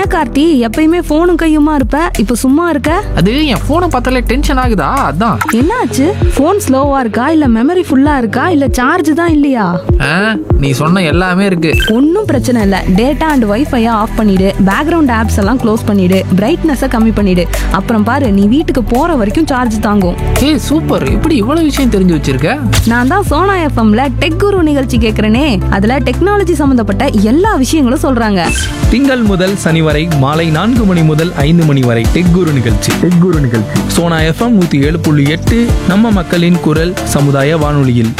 கார்த்தி எப்பயுமே போனும் கையுமா இருப்ப இப்ப சும்மா இருக்க அது என் போனை பார்த்தாலே டென்ஷன் ஆகுதா அதான் என்னாச்சு போன் ஸ்லோவா இருக்கா இல்ல மெமரி ஃபுல்லா இருக்கா இல்ல சார்ஜ் தான் இல்லையா ஆ, நீ சொன்ன எல்லாமே இருக்கு ஒன்றும் பிரச்சனை இல்லை டேட்டா அண்ட் வைஃபையை ஆஃப் பண்ணிடு பேக்ரவுண்ட் ஆப்ஸ் எல்லாம் க்ளோஸ் பண்ணிடு பிரைட்னஸை கம்மி பண்ணிடு அப்புறம் பாரு நீ வீட்டுக்கு போற வரைக்கும் சார்ஜ் தாங்கும் ஏய் சூப்பர் இப்படி இவ்வளவு விஷயம் தெரிஞ்சு வச்சிருக்க நான் தான் சோனா எஃப்எம்ல டெக் குரு நிகழ்ச்சி கேட்குறேனே அதுல டெக்னாலஜி சம்பந்தப்பட்ட எல்லா விஷயங்களும் சொல்றாங்க திங்கள் முதல் சனி வரை மாலை நான்கு மணி முதல் ஐந்து மணி வரை டெக் குரு நிகழ்ச்சி டெக் குரு நிகழ்ச்சி சோனா எஃப்எம் நூத்தி ஏழு புள்ளி எட்டு நம்ம மக்களின் குரல் சமுதாய வானொலியில்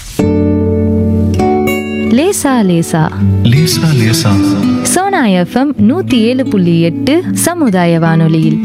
லேசா லேசா லேசா லேசா சோனா எஃப்எம் நூத்தி ஏழு புள்ளி எட்டு சமுதாய வானொலியில்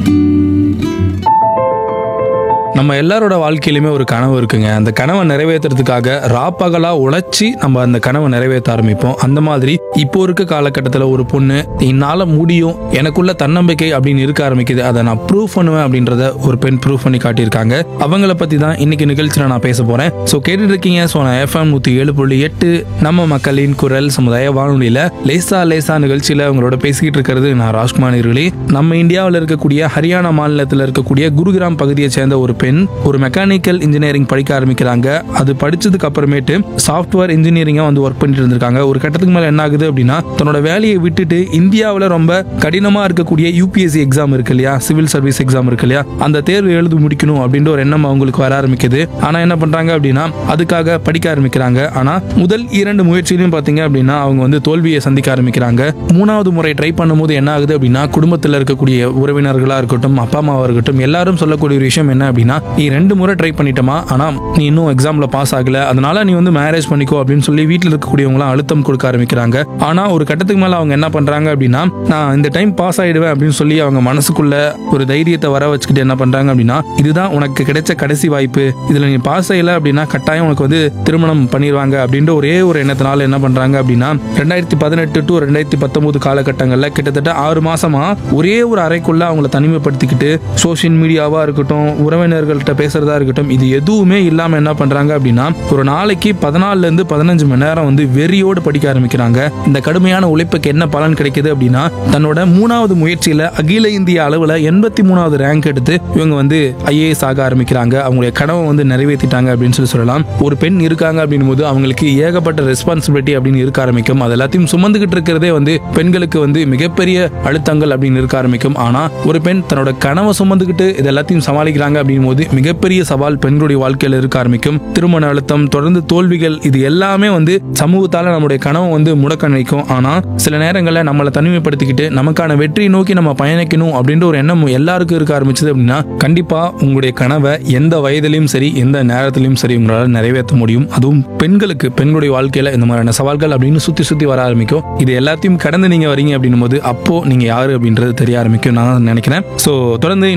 நம்ம எல்லாரோட வாழ்க்கையிலுமே ஒரு கனவு இருக்குங்க அந்த கனவை நிறைவேற்றுறதுக்காக ராப்பகலா உழைச்சி நம்ம அந்த கனவை நிறைவேற்ற ஆரம்பிப்போம் அந்த மாதிரி இப்போ இருக்க காலகட்டத்தில் ஒரு பொண்ணு என்னால் முடியும் எனக்குள்ள தன்னம்பிக்கை அப்படின்னு இருக்க ஆரம்பிக்குது அதை நான் ப்ரூவ் பண்ணுவேன் அப்படின்றத ஒரு பெண் ப்ரூவ் பண்ணி காட்டியிருக்காங்க அவங்கள பற்றி தான் இன்னைக்கு நிகழ்ச்சியில் நான் பேச போகிறேன் ஸோ கேட்டுட்டு இருக்கீங்க ஸோ நான் எஃப்எம் நூற்றி ஏழு புள்ளி எட்டு நம்ம மக்களின் குரல் சமுதாய வானொலியில் லேசா லேசா நிகழ்ச்சியில் அவங்களோட பேசிக்கிட்டு இருக்கிறது நான் ராஜ்குமார் இருளி நம்ம இந்தியாவில் இருக்கக்கூடிய ஹரியானா மாநிலத்தில் இருக்கக்கூடிய குருகிராம் பகுதியை சேர்ந்த ஒரு பெண் ஒரு மெக்கானிக்கல் இன்ஜினியரிங் படிக்க ஆரம்பிக்கிறாங்க அது படிச்சதுக்கு அப்புறமேட்டு சாஃப்ட்வேர் இன்ஜினியரிங்கா வந்து ஒர்க் பண்ணிட்டு இருந்திருக்காங்க ஒரு கட்டத்துக்கு மேல என்ன ஆகுது அப்படின்னா தன்னோட வேலையை விட்டுட்டு இந்தியாவில் ரொம்ப கடினமா இருக்கக்கூடிய யூபிஎஸ்சி எக்ஸாம் இருக்கு இல்லையா சிவில் சர்வீஸ் எக்ஸாம் இருக்கு இல்லையா அந்த தேர்வு எழுதி முடிக்கணும் அப்படின்ற ஒரு எண்ணம் அவங்களுக்கு வர ஆரம்பிக்குது ஆனா என்ன பண்றாங்க அப்படின்னா அதுக்காக படிக்க ஆரம்பிக்கிறாங்க ஆனா முதல் இரண்டு முயற்சியிலும் பாத்தீங்க அப்படின்னா அவங்க வந்து தோல்வியை சந்திக்க ஆரம்பிக்கிறாங்க மூணாவது முறை ட்ரை பண்ணும்போது என்ன ஆகுது அப்படின்னா குடும்பத்தில் இருக்கக்கூடிய உறவினர்களா இருக்கட்டும் அப்பா அம்மாவா இருக்கட்டும் எல்லாரும் சொல்லக்கூடிய ஒரு விஷயம் என்ன அப்படின்னா நீ ரெண்டு முறை ட்ரை பண்ணிட்டமா ஆனா நீ இன்னும் எக்ஸாம்ல பாஸ் ஆகல அதனால நீ வந்து மேரேஜ் பண்ணிக்கோ அப்படின்னு சொல்லி வீட்டில் இருக்கக்கூடியவங்களாம் அழுத்தம் கொடுக்க ஆரம்பிக்கிறாங்க ஆனா ஒரு கட்டத்துக்கு மேல அவங்க என்ன பண்றாங்க அப்படின்னா நான் இந்த டைம் பாஸ் ஆயிடுவேன் அப்படின்னு சொல்லி அவங்க மனசுக்குள்ள ஒரு தைரியத்தை வர வச்சுக்கிட்டு என்ன பண்றாங்க அப்படின்னா இதுதான் உனக்கு கிடைச்ச கடைசி வாய்ப்பு இதுல நீ பாஸ் ஆகல அப்படின்னா கட்டாயம் உனக்கு வந்து திருமணம் பண்ணிடுவாங்க அப்படின்ற ஒரே ஒரு எண்ணத்தினால என்ன பண்றாங்க அப்படின்னா ரெண்டாயிரத்தி பதினெட்டு டு ரெண்டாயிரத்தி பத்தொன்பது காலகட்டங்கள்ல கிட்டத்தட்ட ஆறு மாசமா ஒரே ஒரு அறைக்குள்ள அவங்கள தனிமைப்படுத்திக்கிட்டு சோஷியல் மீடியாவா இருக்கட்டும் உறவினர்கள்ட்ட பேசுறதா இருக்கட்டும் இது எதுவுமே இல்லாம என்ன பண்றாங்க அப்படின்னா ஒரு நாளைக்கு பதினாலுல இருந்து பதினஞ்சு மணி நேரம் வந்து வெறியோடு படிக்க ஆரம்பிக்கிறாங்க இந்த கடுமையான உழைப்புக்கு என்ன பலன் கிடைக்குது அப்படின்னா தன்னோட மூணாவது முயற்சியில அகில இந்திய அளவுல எண்பத்தி மூணாவது ரேங்க் எடுத்து இவங்க வந்து ஐஏஎஸ் ஆக ஆரம்பிக்கிறாங்க அவங்களுடைய கனவை வந்து நிறைவேற்றிட்டாங்க அப்படின்னு சொல்லி சொல்லலாம் ஒரு பெண் இருக்காங்க அப்படின் போது அவங்களுக்கு ஏகப்பட்ட ரெஸ்பான்சிபிலிட்டி அப்படின்னு இருக்க ஆரம்பிக்கும் அது எல்லாத்தையும் சுமந்துகிட்டு இருக்கிறதே வந்து பெண்களுக்கு வந்து மிகப்பெரிய அழுத்தங்கள் அப்படின்னு இருக்க ஆரம்பிக்கும் ஆனா ஒரு பெண் தன்னோட கனவை சுமந்துக்கிட்டு இது எல்லாத்தையும் சமாளிக்கிறாங்க அப்படின் போது மிகப்பெரிய சவால் பெண்களுடைய வாழ்க்கையில இருக்க ஆரம்பிக்கும் திருமண அழுத்தம் தொடர்ந்து தோல்விகள் இது எல்லாமே வந்து சமூகத்தால நம்முடைய கனவை வந்து முடக்க நினைக்கும் ஆனா சில நேரங்களில் நம்மளை தனிமைப்படுத்திக்கிட்டு நமக்கான வெற்றியை நோக்கி நம்ம பயணிக்கணும் அப்படின்ற ஒரு எண்ணம் எல்லாருக்கும் இருக்க ஆரம்பிச்சது அப்படின்னா கண்டிப்பா உங்களுடைய கனவை எந்த வயதிலையும் சரி எந்த நேரத்திலையும் சரி உங்களால் நிறைவேற்ற முடியும் அதுவும் பெண்களுக்கு பெண்களுடைய வாழ்க்கையில இந்த மாதிரியான சவால்கள் அப்படின்னு சுத்தி சுத்தி வர ஆரம்பிக்கும் இது எல்லாத்தையும் கடந்து நீங்க வரீங்க அப்படின்னும் போது அப்போ நீங்க யாரு அப்படின்றது தெரிய ஆரம்பிக்கும் நான் நினைக்கிறேன் ஸோ தொடர்ந்து